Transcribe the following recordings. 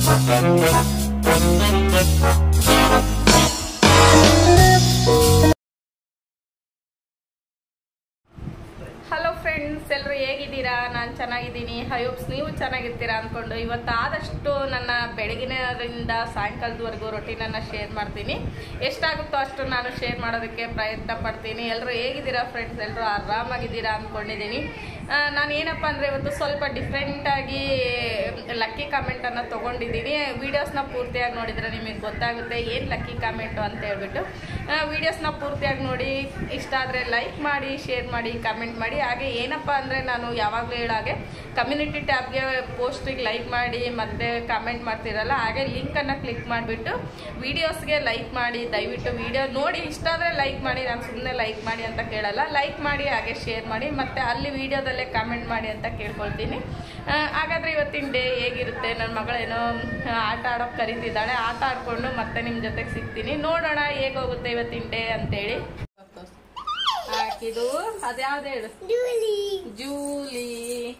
hello friends ಎಲ್ಲರೂ ಹೇಗಿದ್ದೀರಾ ನಾನು ಚೆನ್ನಾಗಿದ್ದೀನಿ ಹಯೋಪ್ಸ್ ನೀವು ಚೆನ್ನಾಗಿರ್ತೀರಾ ಅಂದ್ಕೊಂಡು ಇವತ್ತು ಆದಷ್ಟು ನನ್ನ ಬೆಳಗಿನದಿಂದ ಸಾಯಂಕಾಲದವರೆಗೂ ರೊಟೀನನ್ನು ಶೇರ್ ಮಾಡ್ತೀನಿ ಎಷ್ಟಾಗುತ್ತೋ ಅಷ್ಟು ನಾನು ಶೇರ್ ಮಾಡೋದಕ್ಕೆ ಪ್ರಯತ್ನ ಪಡ್ತೀನಿ ಎಲ್ಲರೂ ಹೇಗಿದ್ದೀರಾ ಫ್ರೆಂಡ್ಸ್ ಎಲ್ಲರೂ ಆರಾಮಾಗಿದ್ದೀರಾ ಅಂದ್ಕೊಂಡಿದ್ದೀನಿ ನಾನು ಏನಪ್ಪ ಅಂದರೆ ಇವತ್ತು ಸ್ವಲ್ಪ ಡಿಫ್ರೆಂಟಾಗಿ ಲಕ್ಕಿ ಕಾಮೆಂಟನ್ನು ತೊಗೊಂಡಿದ್ದೀನಿ ವೀಡಿಯೋಸ್ನ ಪೂರ್ತಿಯಾಗಿ ನೋಡಿದರೆ ನಿಮಗೆ ಗೊತ್ತಾಗುತ್ತೆ ಏನು ಲಕ್ಕಿ ಕಾಮೆಂಟು ಅಂತ ಹೇಳ್ಬಿಟ್ಟು ವೀಡಿಯೋಸ್ನ ಪೂರ್ತಿಯಾಗಿ ನೋಡಿ ಇಷ್ಟ ಆದರೆ ಲೈಕ್ ಮಾಡಿ ಶೇರ್ ಮಾಡಿ ಕಮೆಂಟ್ ಮಾಡಿ ಹಾಗೆ ಏನಪ್ಪ ಅಂದರೆ ನಾನು ಯಾವಾಗಲೂ ಹೇಳಾಗೆ ಕಮ್ಯುನಿಟಿ ಟ್ಯಾಬ್ಗೆ ಪೋಸ್ಟಿಗೆ ಲೈಕ್ ಮಾಡಿ ಮತ್ತು ಕಮೆಂಟ್ ಮಾಡ್ತಿರಲ್ಲ ಹಾಗೆ ಲಿಂಕನ್ನು ಕ್ಲಿಕ್ ಮಾಡಿಬಿಟ್ಟು ವೀಡಿಯೋಸ್ಗೆ ಲೈಕ್ ಮಾಡಿ ದಯವಿಟ್ಟು ವಿಡಿಯೋ ನೋಡಿ ಇಷ್ಟ ಆದರೆ ಲೈಕ್ ಮಾಡಿ ನಾನು ಸುಮ್ಮನೆ ಲೈಕ್ ಮಾಡಿ ಅಂತ ಕೇಳಲ್ಲ ಲೈಕ್ ಮಾಡಿ ಹಾಗೆ ಶೇರ್ ಮಾಡಿ ಮತ್ತು ಅಲ್ಲಿ ವೀಡಿಯೋದಲ್ಲೇ ಕಮೆಂಟ್ ಮಾಡಿ ಅಂತ ಕೇಳ್ಕೊಳ್ತೀನಿ ಆ, ಹಾಗಾದ್ರೆ ಇವತ್ತಿನ ಡೇ ಹೇಗಿರುತ್ತೆ ನನ್ನ ಮಗಳೇನೋ ಆ, ಆಟ ಆಡೋಕೆ ಕರೀತಿದ್ದಾಳೆ ಆಟ ಆಡ್ಕೊಂಡು ಮತ್ತೆ ನಿಮ್ಮ ಜೊತೆಗೆ ಸಿಗ್ತೀನಿ ನೋಡೋಣ ಹೇಗೋಗುತ್ತೆ ಇವತ್ತಿನ ಡೇ ಅಂತೇಳಿ ಹಾಕಿದು ಅದ್ಯಾವ್ದು ಹೇಳು ಜೂಲಿ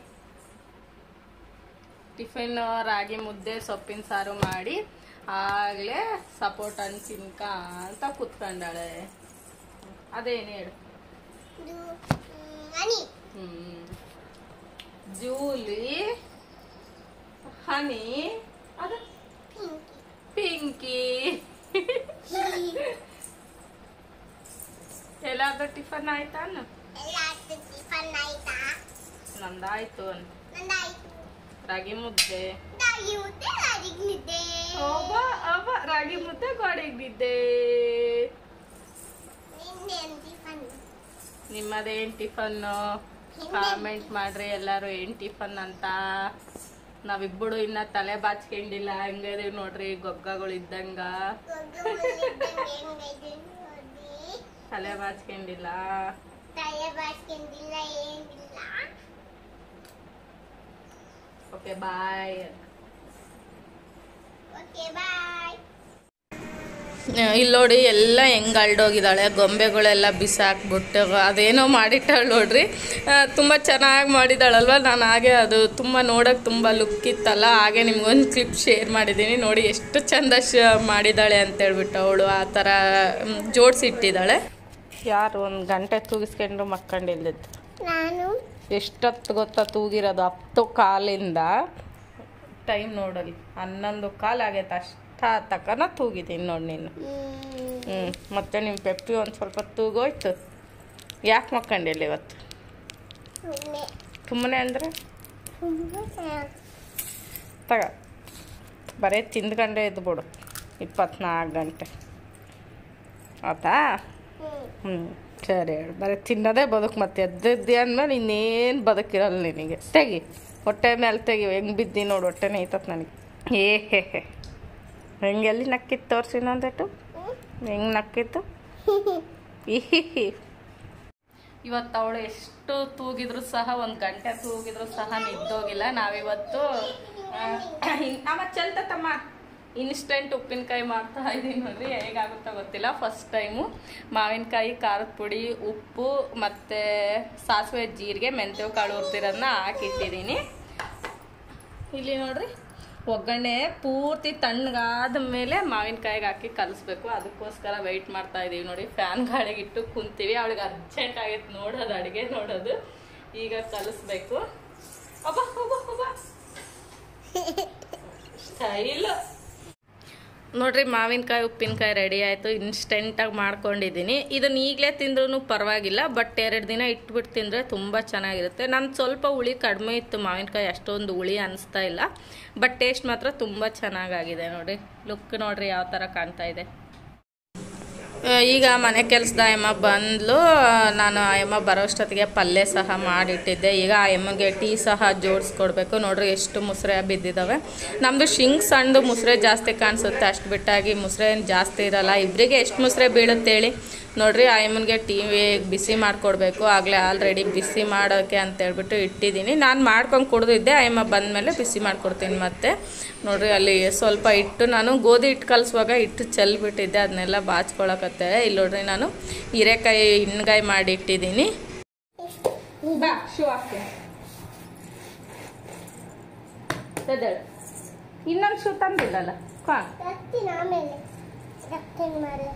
ಟಿಫಿನ್ ರಾಗಿ ಮುದ್ದೆ ಸೊಪ್ಪಿನ ಸಾರು ಮಾಡಿ ಆಗಲೇ ಸಪೋರ್ಟ್ ಹಣ್ಣು ತಿನ್ಕ ಅಂತ ಕುತ್ಕೊಂಡಾಳೆ ಅದೇನು ಹೇಳು ಹ್ಮ್ ಜೂಲಿ ಹನಿ ಅದು ಪಿಂಕಿ ಎಲ್ಲಾರ್ದು ಟಿಫನ್ ಆಯ್ತಾ ಅನ್ನು ನಂದಾಯ್ತು ಅನ್ನು ರಾಗಿ ಮುದ್ದೆ ಒಬ್ಬ ಒಬ್ಬ ರಾಗಿ ಮುದ್ದೆ ಗೋಡೆಗೆ ಬಿದ್ದೆ ನಿಮ್ಮದೇನ್ ಟಿಫನ್ ಕಾಮೆಂಟ್ ಮಾಡ್ರಿ ಎಲ್ಲಾರು ಏನ್ ಟಿಫನ್ ಅಂತ ನಾವಿಬ್ಬಳು ಇನ್ನ ತಲೆ ಬಾಚ್ಕೊಂಡಿಲ್ಲ ಹಂಗದೀವಿ ನೋಡ್ರಿ ಗೊಗ್ಗಗಳು ಇದ್ದಂಗ ತಲೆ ಬಾಚ್ಕೊಂಡಿಲ್ಲ ಓಕೆ ಬಾಯ್ ಇಲ್ಲಿ ನೋಡಿ ಎಲ್ಲ ಹೆಂಗೆ ಅಲ್ಡೋಗಿದ್ದಾಳೆ ಗೊಂಬೆಗಳೆಲ್ಲ ಬಿಸಾಕ್ಬಿಟ್ಟು ಅದೇನೋ ಮಾಡಿಟ್ಟಾಳೆ ನೋಡ್ರಿ ತುಂಬ ಚೆನ್ನಾಗಿ ಮಾಡಿದಾಳಲ್ವ ನಾನು ಹಾಗೆ ಅದು ತುಂಬ ನೋಡೋಕೆ ತುಂಬ ಲುಕ್ ಇತ್ತಲ್ಲ ಹಾಗೆ ನಿಮ್ಗೊಂದು ಕ್ಲಿಪ್ ಶೇರ್ ಮಾಡಿದ್ದೀನಿ ನೋಡಿ ಎಷ್ಟು ಚಂದ ಶ ಮಾಡಿದ್ದಾಳೆ ಅಂತೇಳ್ಬಿಟ್ಟು ಅವಳು ಆ ಥರ ಜೋಡಿಸಿಟ್ಟಿದ್ದಾಳೆ ಯಾರು ಒಂದು ಗಂಟೆ ತೂಗಿಸ್ಕೊಂಡು ಮಕ್ಕಂಡಿಲ್ಲದ್ದು ನಾನು ಎಷ್ಟೊತ್ತು ಗೊತ್ತಾ ತೂಗಿರೋದು ಹತ್ತು ಕಾಲಿಂದ ಟೈಮ್ ನೋಡಲಿ ಹನ್ನೊಂದು ಕಾಲು ಆಗೈತೆ ಅಷ್ಟ ತಕನ ತೂಗಿದ್ದೀನಿ ನೋಡಿ ನೀನು ಹ್ಞೂ ಮತ್ತೆ ನಿಮ್ಮ ಪೆಪ್ಪಿ ಒಂದು ಸ್ವಲ್ಪ ತೂಗೋಯ್ತು ಯಾಕೆ ಮಕ್ಕಂಡಿಲ್ಲ ಇವತ್ತು ಸುಮ್ಮನೆ ಸುಮ್ಮನೆ ಅಂದರೆ ಸುಮ್ಮನೆ ತಗ ಬರೀ ತಿಂದ್ಕೊಂಡೇ ಇದ್ದು ಬಿಡು ಇಪ್ಪತ್ನಾಲ್ಕು ಗಂಟೆ ಆತಾ ಹ್ಞೂ ಸರಿ ಹೇಳು ಬರೀ ತಿನ್ನೋದೇ ಬದುಕು ಮತ್ತೆ ಎದ್ದಿದ್ದಿ ಅಂದಮೇಲೆ ಇನ್ನೇನು ಬದುಕಿರಲ್ಲ ನಿನಗೆ ತೆಗಿ ಹೊಟ್ಟೆ ಮೇಲೆ ತೆಗಿ ಹೆಂಗೆ ಬಿದ್ದಿ ನೋಡು ಹೊಟ್ಟೆನೇ ಐತತ್ ನನಗೆ ಏ ಹೇ ಹೇ ಹೆಂಗೆ ಎಲ್ಲಿ ನಕ್ಕಿತ್ತು ತೋರಿಸಿ ಇನ್ನೊಂದೆಟ್ಟು ಹೆಂಗೆ ನಕ್ಕಿತ್ತು ಇಹಿ ಇವತ್ತು ಅವಳು ಎಷ್ಟು ತೂಗಿದ್ರು ಸಹ ಒಂದು ಗಂಟೆ ತೂಗಿದ್ರು ಸಹ ನಿದ್ದೋಗಿಲ್ಲ ನಾವಿವತ್ತು ಅಮ್ಮ ಚಲ್ತಮ್ಮ ಇನ್ಸ್ಟೆಂಟ್ ಉಪ್ಪಿನಕಾಯಿ ಮಾಡ್ತಾ ಇದ್ದೀನಿ ನೋಡ್ರಿ ಹೇಗಾಗುತ್ತೋ ಗೊತ್ತಿಲ್ಲ ಫಸ್ಟ್ ಟೈಮು ಮಾವಿನಕಾಯಿ ಖಾರದ ಪುಡಿ ಉಪ್ಪು ಮತ್ತು ಸಾಸಿವೆ ಜೀರಿಗೆ ಮೆಂತ್ಯ ಕಾಳು ಹುರ್ದಿರೋದನ್ನ ಹಾಕಿಟ್ಟಿದ್ದೀನಿ ಇಲ್ಲಿ ನೋಡ್ರಿ ಒಗ್ಗರಣೆ ಪೂರ್ತಿ ತಣ್ಣಗಾದ ಮೇಲೆ ಮಾವಿನಕಾಯಿಗೆ ಹಾಕಿ ಕಲಿಸ್ಬೇಕು ಅದಕ್ಕೋಸ್ಕರ ವೆಯ್ಟ್ ಮಾಡ್ತಾ ಇದೀವಿ ನೋಡಿ ಫ್ಯಾನ್ ಗಾಳಿಗೆ ಇಟ್ಟು ಕುಂತೀವಿ ಅವಳಿಗೆ ಅರ್ಜೆಂಟ್ ಆಗೈತೆ ನೋಡೋದು ಅಡುಗೆ ನೋಡೋದು ಈಗ ಕಲಿಸ್ಬೇಕು ಅಬ್ಬಾ ಅಬ್ಬಾ ಅಬ್ಬಾ ಸ್ಟೈಲ್ ನೋಡ್ರಿ ಮಾವಿನಕಾಯಿ ಉಪ್ಪಿನಕಾಯಿ ರೆಡಿ ಆಯಿತು ಇನ್ಸ್ಟೆಂಟಾಗಿ ಮಾಡ್ಕೊಂಡಿದ್ದೀನಿ ಇದನ್ನ ಈಗಲೇ ತಿಂದ್ರೂ ಪರವಾಗಿಲ್ಲ ಬಟ್ ಎರಡು ದಿನ ಇಟ್ಬಿಟ್ಟು ತಿಂದರೆ ತುಂಬ ಚೆನ್ನಾಗಿರುತ್ತೆ ನಾನು ಸ್ವಲ್ಪ ಹುಳಿ ಕಡಿಮೆ ಇತ್ತು ಮಾವಿನಕಾಯಿ ಅಷ್ಟೊಂದು ಹುಳಿ ಅನಿಸ್ತಾ ಇಲ್ಲ ಬಟ್ ಟೇಸ್ಟ್ ಮಾತ್ರ ತುಂಬ ಚೆನ್ನಾಗಾಗಿದೆ ನೋಡಿ ಲುಕ್ ನೋಡ್ರಿ ಯಾವ ಥರ ಕಾಣ್ತಾ ಇದೆ ಆ, ಈಗ ಮನೆ ಕೆಲಸದ ಅಮ್ಮ ಬಂದ್ಲು ನಾನು ಆ ಅಮ್ಮ ಬರೋಷ್ಟೊತ್ತಿಗೆ ಪಲ್ಯ ಸಹ ಮಾಡಿಟ್ಟಿದ್ದೆ ಈಗ ಆ ಅಮ್ಮಗೆ ಟೀ ಸಹ ಜೋಡಿಸ್ಕೊಡ್ಬೇಕು ನೋಡ್ರಿ ಎಷ್ಟು ಮುಸ್ರೆ ಬಿದ್ದಿದ್ದಾವೆ ನಮ್ಮದು ಶಿಂಗ್ ಸಣ್ಣದು ಮುಸ್ರೆ ಜಾಸ್ತಿ ಕಾಣಿಸುತ್ತೆ ಅಷ್ಟು ಬಿಟ್ಟಾಗಿ ಮುಸ್ರೆ ಏನು ಜಾಸ್ತಿ ಇರಲ್ಲ ಇಬ್ಬರಿಗೆ ಎಷ್ಟು ಮುಸ್ರೆ ಬೀಳುತ್ತೆ ಹೇಳಿ ನೋಡ್ರಿ ಆ ಅಮ್ಮನಿಗೆ ಟೀ ಬಿಸಿ ಮಾಡಿಕೊಡ್ಬೇಕು ಆಗಲೇ ಆಲ್ರೆಡಿ ಬಿಸಿ ಮಾಡೋಕ್ಕೆ ಅಂತ ಹೇಳ್ಬಿಟ್ಟು ಇಟ್ಟಿದ್ದೀನಿ ನಾನು ಮಾಡ್ಕೊಂಡು ಕುಡ್ದಿದ್ದೆ ಆ ಅಮ್ಮ ಬಂದಮೇಲೆ ಬಿಸಿ ಮಾಡಿಕೊಡ್ತೀನಿ ಮತ್ತೆ ನೋಡ್ರಿ ಅಲ್ಲಿ ಸ್ವಲ್ಪ ಇಟ್ಟು ನಾನು ಗೋಧಿ ಹಿಟ್ಟು ಕಲಿಸುವಾಗ ಹಿಟ್ಟು ಚೆಲ್ಬಿಟ್ಟಿದ್ದೆ ಅದನ್ನೆಲ್ಲ ಬಾಚ್ಕೊಳಕತ್ತೆ ಇಲ್ಲಿ ನೋಡ್ರಿ ನಾನು ಹೀರೆಕಾಯಿ ಹಿಂಡ್ಗಾಯಿ ಮಾಡಿ ಇಟ್ಟಿದ್ದೀನಿ ಬಾ ಶೂ ಹಾಕ್ತೀನಿ ಎದ್ದೇಳು ಇನ್ನೊಂದು ಶೂ ತಂದಿಲ್ಲಲ್ಲ ಕಾ ತರ್ತೀನಿ ಆಮೇಲೆ ತರ್ತೀನಿ ಮಾರೆ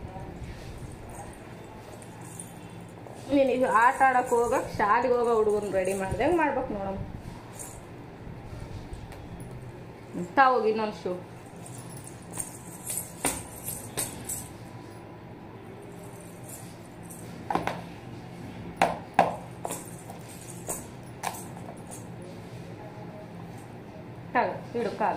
ನೀನೀಗ ಆಟ ಆಡಕ್ಕೆ ಹೋಗಕ್ಕೆ ಶಾಲೆಗೆ ಹೋಗೋ ಹುಡುಗನ ರೆಡಿ ಮಾಡ್ದಂಗೆ ಮಾಡ್ಬೇಕು ನೋಡಮ್ಮ ತಾ ಹೋಗಿ ಇನ್ನೊಂದು ಶೂ ಕಾಲು ಇಡು ಕಾಲು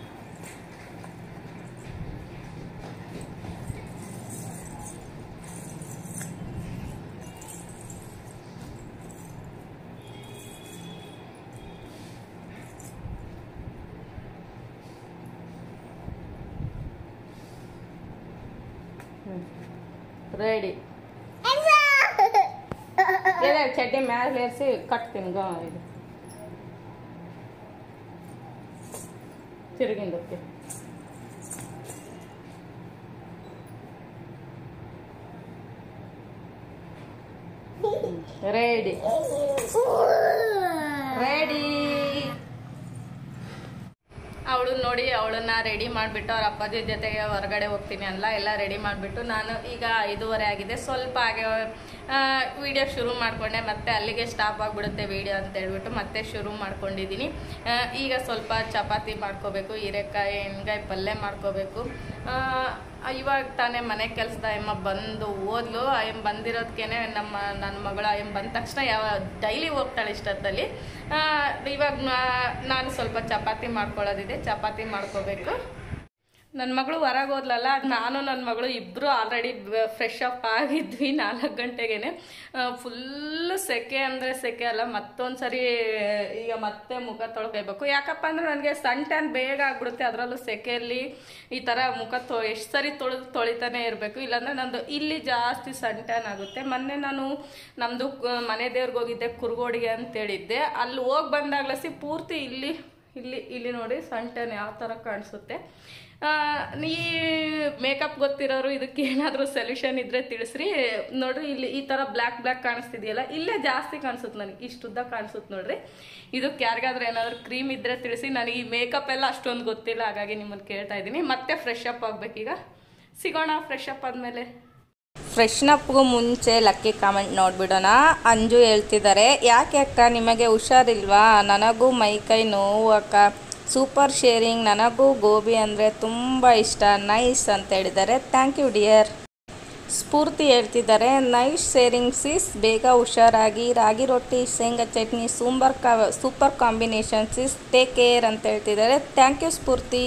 ರೆಡಿ ಇಲ್ಲ ಚಡ್ಡಿ ಮ್ಯಾಲೆ ಏರಿಸಿ ಕಟ್ತೀನಿ ಗ ಇದು ತಿರುಗಿಂದಕ್ಕೆ ರೆಡಿ ರೆಡಿ ಅವಳು ನೋಡಿ ಅವಳನ್ನ ರೆಡಿ ಮಾಡಿಬಿಟ್ಟು ಅವ್ರ ಅಪ್ಪಾಜಿ ಜೊತೆಗೆ ಹೊರಗಡೆ ಹೋಗ್ತೀನಿ ಅಲ್ಲ ಎಲ್ಲ ರೆಡಿ ಮಾಡಿಬಿಟ್ಟು ನಾನು ಈಗ ಐದೂವರೆ ಆಗಿದೆ ಸ್ವಲ್ಪ ಹಾಗೆ ವಿಡಿಯೋ ಶುರು ಮಾಡಿಕೊಂಡೆ ಮತ್ತೆ ಅಲ್ಲಿಗೆ ಸ್ಟಾಪ್ ಆಗಿಬಿಡುತ್ತೆ ವಿಡಿಯೋ ಅಂತ ಹೇಳ್ಬಿಟ್ಟು ಮತ್ತೆ ಶುರು ಮಾಡ್ಕೊಂಡಿದ್ದೀನಿ ಆ, ಈಗ ಸ್ವಲ್ಪ ಚಪಾತಿ ಮಾಡ್ಕೋಬೇಕು ಹೀರೆಕಾಯಿ ಎಣ್ಗಾಯಿ ಪಲ್ಯ ಮಾಡ್ಕೋಬೇಕು ಆ, ಇವಾಗ ತಾನೇ ಮನೆ ಕೆಲಸದ ಎಮ್ಮ ಬಂದು ಓದ್ಲು ಎಮ್ ಬಂದಿರೋದಕ್ಕೇನೆ ನಮ್ಮ ನನ್ನ ಮಗಳು ಎಮ್ ಬಂದ ತಕ್ಷಣ ಯಾವ ಡೈಲಿ ಹೋಗ್ತಾಳೆ ಇಷ್ಟೊತ್ತಲ್ಲಿ ಆ, ಇವಾಗ ನಾ- ನಾನು ಸ್ವಲ್ಪ ಚಪಾತಿ ಮಾಡ್ಕೊಳ್ಳೋದಿದೆ ಚಪಾತಿ ಮಾಡ್ಕೋಬೇಕು ನನ್ನ ಮಗಳು ಹೊರಗೆ ಹೋದ್ಲಲ್ಲ ಅದು ನಾನು ನನ್ನ ಮಗಳು ಇಬ್ಬರು ಆಲ್ರೆಡಿ ಫ್ರೆಶ್ ಅಪ್ ಆಗಿದ್ವಿ ನಾಲ್ಕು ಗಂಟೆಗೇನೆ ಫುಲ್ಲು ಸೆಕೆ ಅಂದರೆ ಸೆಕೆ ಅಲ್ಲ ಮತ್ತೊಂದು ಸರಿ ಈಗ ಮತ್ತೆ ಮುಖ ತೊಳ್ಕೊಬೇಕು ಯಾಕಪ್ಪ ಅಂದ್ರೆ ನನಗೆ ಸನ್ ಟ್ಯಾನ್ ಬೇಗ ಆಗ್ಬಿಡುತ್ತೆ ಅದರಲ್ಲೂ ಸೆಕೆಯಲ್ಲಿ ಈ ಥರ ಮುಖ ತೊ ಎಷ್ಟು ಸರಿ ತೊಳೆದು ತೊಳಿತಾನೆ ಇರಬೇಕು ಇಲ್ಲಾಂದ್ರೆ ನಂದು ಇಲ್ಲಿ ಜಾಸ್ತಿ ಸನ್ ಟ್ಯಾನ್ ಆಗುತ್ತೆ ಮೊನ್ನೆ ನಾನು ನಮ್ಮದು ಮನೆ ದೇವ್ರಿಗೆ ಹೋಗಿದ್ದೆ ಕುರ್ಗೋಡಿಗೆ ಅಂತ ಹೇಳಿದ್ದೆ ಅಲ್ಲಿ ಹೋಗಿ ಬಂದಾಗ್ಲಸಿ ಪೂರ್ತಿ ಇಲ್ಲಿ ಇಲ್ಲಿ ಇಲ್ಲಿ ನೋಡಿ ಸನ್ ಟ್ಯಾನ್ ಯಾವ ಥರ ಕಾಣಿಸುತ್ತೆ ಆ, ಈ ಮೇಕಪ್ ಗೊತ್ತಿರೋರು ಇದಕ್ಕೆ ಏನಾದರೂ ಸೊಲ್ಯೂಷನ್ ಇದ್ರೆ ತಿಳಿಸ್ರಿ ನೋಡ್ರಿ ಇಲ್ಲಿ ಈ ಥರ ಬ್ಲ್ಯಾಕ್ ಬ್ಲ್ಯಾಕ್ ಕಾಣಿಸ್ತಿದೆಯಲ್ಲ ಇಲ್ಲೇ ಜಾಸ್ತಿ ಕಾಣಿಸುತ್ತೆ ನನಗೆ ಇಷ್ಟುದ್ದ ಕಾಣಿಸುತ್ತೆ ನೋಡ್ರಿ ಇದಕ್ಕೆ ಯಾರಿಗಾದ್ರೂ ಏನಾದರೂ ಕ್ರೀಮ್ ಇದ್ರೆ ತಿಳಿಸಿ ನನಗೆ ಈ ಮೇಕಪ್ ಎಲ್ಲ ಅಷ್ಟೊಂದು ಗೊತ್ತಿಲ್ಲ ಹಾಗಾಗಿ ನಿಮ್ಮನ್ನು ಕೇಳ್ತಾ ಇದ್ದೀನಿ ಮತ್ತೆ ಫ್ರೆಶ್ ಅಪ್ ಆಗ್ಬೇಕೀಗ ಸಿಗೋಣ ಫ್ರೆಶ್ ಅಪ್ ಆದಮೇಲೆ ಫ್ರೆಶ್ನಪ್ಗೂ ಮುಂಚೆ ಲಕ್ಕಿ ಕಾಮೆಂಟ್ ನೋಡ್ಬಿಡೋಣ ಅಂಜು ಹೇಳ್ತಿದ್ದಾರೆ ಯಾಕೆ ಅಕ್ಕ ನಿಮಗೆ ಹುಷಾರಿಲ್ವಾ ನನಗೂ ಮೈಕೈ ನೋವು ಅಕ್ಕ ಸೂಪರ್ ಶೇರಿಂಗ್ ನನಗೂ ಗೋಬಿ ಅಂದರೆ ತುಂಬ ಇಷ್ಟ ನೈಸ್ ಅಂತ ಹೇಳಿದ್ದಾರೆ ಥ್ಯಾಂಕ್ ಯು ಡಿಯರ್ ಸ್ಫೂರ್ತಿ ಹೇಳ್ತಿದ್ದಾರೆ ನೈಸ್ ಶೇರಿಂಗ್ ಸಿಸ್ ಬೇಗ ಹುಷಾರಾಗಿ ರಾಗಿ ರೊಟ್ಟಿ ಶೇಂಗಾ ಚಟ್ನಿ ಸೂಂಬರ್ ಕಾ super combination sis take care ಅಂತ ಹೇಳ್ತಿದ್ದಾರೆ ಥ್ಯಾಂಕ್ ಯು ಸ್ಫೂರ್ತಿ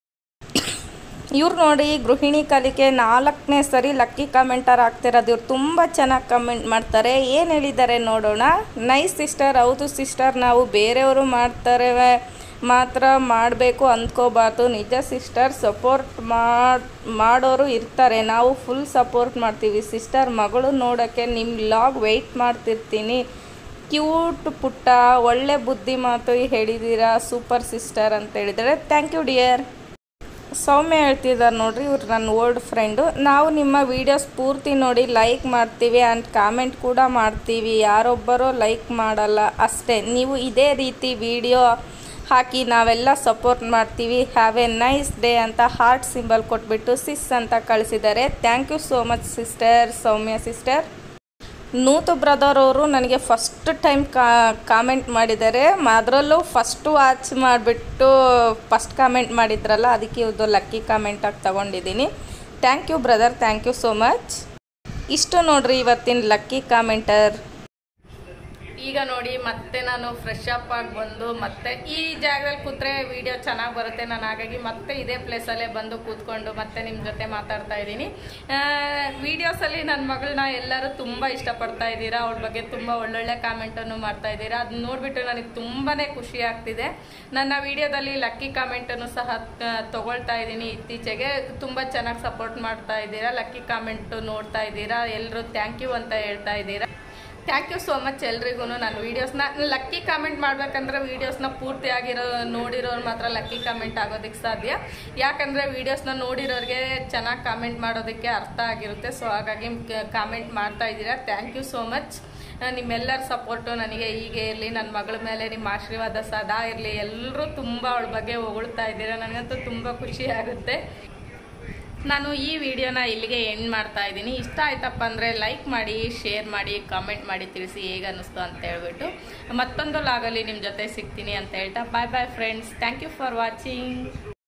ಇವ್ರು ನೋಡಿ ಗೃಹಿಣಿ ಕಲಿಕೆ ನಾಲ್ಕನೇ ಸರಿ ಲಕ್ಕಿ ಕಮೆಂಟರ್ ಆಗ್ತಿರೋದು ಇವ್ರು ತುಂಬ ಚೆನ್ನಾಗಿ ಕಮೆಂಟ್ ಮಾಡ್ತಾರೆ ಏನು ಹೇಳಿದ್ದಾರೆ ನೋಡೋಣ ನೈಸ್ ಸಿಸ್ಟರ್ ಹೌದು ಸಿಸ್ಟರ್ ನಾವು ಬೇರೆಯವರು ಮಾಡ್ತಾರೆ ಮಾತ್ರ ಮಾಡಬೇಕು ಅಂದ್ಕೋಬಾರ್ದು ನಿಜ ಸಿಸ್ಟರ್ ಸಪೋರ್ಟ್ ಮಾಡ್ ಮಾಡೋರು ಇರ್ತಾರೆ ನಾವು ಫುಲ್ ಸಪೋರ್ಟ್ ಮಾಡ್ತೀವಿ ಸಿಸ್ಟರ್ ಮಗಳು ನೋಡೋಕ್ಕೆ ನಿಮ್ಮ ಲಾಗ್ ವೆಯ್ಟ್ ಮಾಡ್ತಿರ್ತೀನಿ ಕ್ಯೂಟ್ ಪುಟ್ಟ ಒಳ್ಳೆ ಬುದ್ಧಿ ಮಾತು ಹೇಳಿದ್ದೀರಾ ಸೂಪರ್ ಸಿಸ್ಟರ್ ಅಂತ ಹೇಳಿದರೆ ಥ್ಯಾಂಕ್ ಯು ಡಿಯರ್ ಸೌಮ್ಯ ಹೇಳ್ತಿದ್ದಾರೆ ನೋಡ್ರಿ ಇವ್ರು ನನ್ನ ಓಲ್ಡ್ ಫ್ರೆಂಡು ನಾವು ನಿಮ್ಮ ವೀಡಿಯೋಸ್ ಪೂರ್ತಿ ನೋಡಿ ಲೈಕ್ ಮಾಡ್ತೀವಿ ಆ್ಯಂಡ್ ಕಾಮೆಂಟ್ ಕೂಡ ಮಾಡ್ತೀವಿ ಯಾರೊಬ್ಬರೂ ಲೈಕ್ ಮಾಡಲ್ಲ ಅಷ್ಟೇ ನೀವು ಇದೇ ರೀತಿ ವಿಡಿಯೋ ಹಾಕಿ ನಾವೆಲ್ಲ ಸಪೋರ್ಟ್ ಮಾಡ್ತೀವಿ ಹ್ಯಾವ್ ಎ ನೈಸ್ ಡೇ ಅಂತ ಹಾರ್ಟ್ ಸಿಂಬಲ್ ಕೊಟ್ಬಿಟ್ಟು ಸಿಸ್ ಅಂತ ಕಳಿಸಿದ್ದಾರೆ thank you so much sister Soumya sister ನೂತು ಬ್ರದರ್ ಅವರು ನನಗೆ ಫಸ್ಟ್ ಟೈಮ್ ಕಾ ಕಾಮೆಂಟ್ ಮಾಡಿದ್ದಾರೆ ಅದರಲ್ಲೂ ಫಸ್ಟ್ ವಾಚ್ ಮಾಡಿಬಿಟ್ಟು ಫಸ್ಟ್ ಕಾಮೆಂಟ್ ಮಾಡಿದ್ರಲ್ಲ ಅದಕ್ಕೆ ಇವ್ರದ್ದು ಲಕ್ಕಿ ಕಾಮೆಂಟಾಗಿ ತಗೊಂಡಿದ್ದೀನಿ thank you brother thank you so much ಇಷ್ಟು ನೋಡ್ರಿ ಇವತ್ತಿನ ಲಕ್ಕಿ ಕಾಮೆಂಟರ್ ಈಗ ನೋಡಿ ಮತ್ತೆ ನಾನು ಫ್ರೆಶ್ ಅಪ್ ಆಗಿ ಬಂದು ಮತ್ತೆ ಈ ಜಾಗದಲ್ಲಿ ಕೂತ್ರೆ ವಿಡಿಯೋ ಚೆನ್ನಾಗಿ ಬರುತ್ತೆ ನಾನು ಹಾಗಾಗಿ ಮತ್ತೆ ಇದೇ ಪ್ಲೇಸಲ್ಲೇ ಬಂದು ಕೂತ್ಕೊಂಡು ಮತ್ತೆ ನಿಮ್ಮ ಜೊತೆ ಮಾತಾಡ್ತಾ ಇದ್ದೀನಿ ವಿಡಿಯೋಸಲ್ಲಿ ನನ್ನ ಮಗಳನ್ನ ಎಲ್ಲರೂ ತುಂಬ ಇಷ್ಟಪಡ್ತಾ ಇದ್ದೀರಾ ಅವಳ ಬಗ್ಗೆ ತುಂಬ ಒಳ್ಳೊಳ್ಳೆ ಕಾಮೆಂಟನ್ನು ಮಾಡ್ತಾ ಇದ್ದೀರಾ ಅದನ್ನ ನೋಡಿಬಿಟ್ಟು ನನಗೆ ತುಂಬಾ ಖುಷಿ ಆಗ್ತಿದೆ ನನ್ನ ವಿಡಿಯೋದಲ್ಲಿ ಲಕ್ಕಿ ಕಾಮೆಂಟನ್ನು ಸಹ ಆ, ತಗೊಳ್ತಾ ಇದ್ದೀನಿ ಇತ್ತೀಚೆಗೆ ತುಂಬ ಚೆನ್ನಾಗಿ ಸಪೋರ್ಟ್ ಮಾಡ್ತಾ ಇದ್ದೀರಾ ಲಕ್ಕಿ ಕಾಮೆಂಟು ನೋಡ್ತಾ ಇದ್ದೀರಾ ಎಲ್ಲರೂ ಥ್ಯಾಂಕ್ ಯು ಅಂತ ಹೇಳ್ತಾ ಇದ್ದೀರಾ ಥ್ಯಾಂಕ್ ಯು ಸೋ ಮಚ್ ಎಲ್ರಿಗೂ ನಾನು ವೀಡಿಯೋಸ್ನ ಲಕ್ಕಿ ಕಾಮೆಂಟ್ ಮಾಡ್ಬೇಕಂದ್ರೆ ವೀಡಿಯೋಸ್ನ ಪೂರ್ತಿ ಆಗಿರೋ ನೋಡಿರೋರು ಮಾತ್ರ ಲಕ್ಕಿ ಕಾಮೆಂಟ್ ಆಗೋದಕ್ಕೆ ಸಾಧ್ಯ ಯಾಕಂದರೆ ವೀಡಿಯೋಸ್ನ ನೋಡಿರೋರಿಗೆ ಚೆನ್ನಾಗಿ ಕಾಮೆಂಟ್ ಮಾಡೋದಕ್ಕೆ ಅರ್ಥ ಆಗಿರುತ್ತೆ ಸೊ ಹಾಗಾಗಿ ಕಾಮೆಂಟ್ ಮಾಡ್ತಾ ಇದ್ದೀರಾ ಥ್ಯಾಂಕ್ ಯು ಸೋ ಮಚ್ ನಿಮ್ಮೆಲ್ಲರ ಸಪೋರ್ಟು ನನಗೆ ಹೀಗೆ ಇರಲಿ ನನ್ನ ಮಗಳ ಮೇಲೆ ನಿಮ್ಮ ಆಶೀರ್ವಾದ ಸದಾ ಇರಲಿ ಎಲ್ಲರೂ ತುಂಬ ಅವಳ ಬಗ್ಗೆ ಹೊಗಳ್ತಾ ಇದ್ದೀರಾ ನನಗಂತೂ ತುಂಬ ಖುಷಿ ಆಗುತ್ತೆ ನಾನು ಈ ವಿಡಿಯೋನ ಇಲ್ಲಿಗೆ ಎಂಡ್ ಮಾಡ್ತಾ ಇದ್ದೀನಿ ಇಷ್ಟ ಆಯ್ತಪ್ಪ ಅಂದರೆ ಲೈಕ್ ಮಾಡಿ ಶೇರ್ ಮಾಡಿ ಕಾಮೆಂಟ್ ಮಾಡಿ ತಿಳಿಸಿ ಹೇಗೆ ಅನ್ನಿಸ್ತು ಅಂತ ಹೇಳ್ಬಿಟ್ಟು ಮತ್ತೊಂದು ಲಾಗಲ್ಲಿ ನಿಮ್ಮ ಜೊತೆ ಸಿಗ್ತೀನಿ ಅಂತ ಹೇಳ್ತಾ bye bye friends thank you for watching